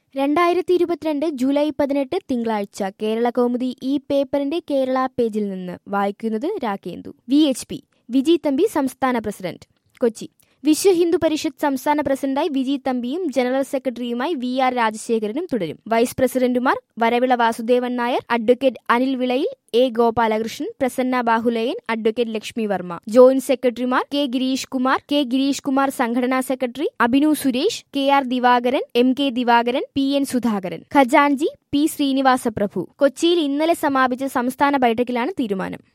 രണ്ടായിരത്തി ഇരുപത്തിരണ്ട് ജൂലൈ പതിനെട്ട് തിങ്കളാഴ്ച കേരള കൗമുദി ഈ പേപ്പറിന്റെ കേരള പേജിൽ നിന്ന് വായിക്കുന്നത് Rakendu V H P Viji Thampi സംസ്ഥാന പ്രസിഡന്റ് കൊച്ചി വിശ്വ ഹിന്ദു പരിഷത്ത് സംസ്ഥാന പ്രസിഡന്റായി വിജി തമ്പിയും ജനറൽ സെക്രട്ടറിയുമായി വി ആർ രാജശേഖരനും തുടരും വൈസ് പ്രസിഡന്റുമാർ Varavila Vasudevan Nair advocate Anil Vilayil A Gopalakrishnan Prasanna Bahulayan advocate Lakshmi Varma joint സെക്രട്ടറിമാർ കെ ഗിരീഷ് കുമാർ കെ ഗിരീഷ് കുമാർ സംഘടനാ secretary Abhinu Suresh K R Divakaran M K Divakaran P N Sudhakaran ഖജാൻജി പി ശ്രീനിവാസ പ്രഭു കൊച്ചിയിൽ ഇന്നലെ സമാപിച്ച സംസ്ഥാന ബൈഠക്കിലാണ് തീരുമാനം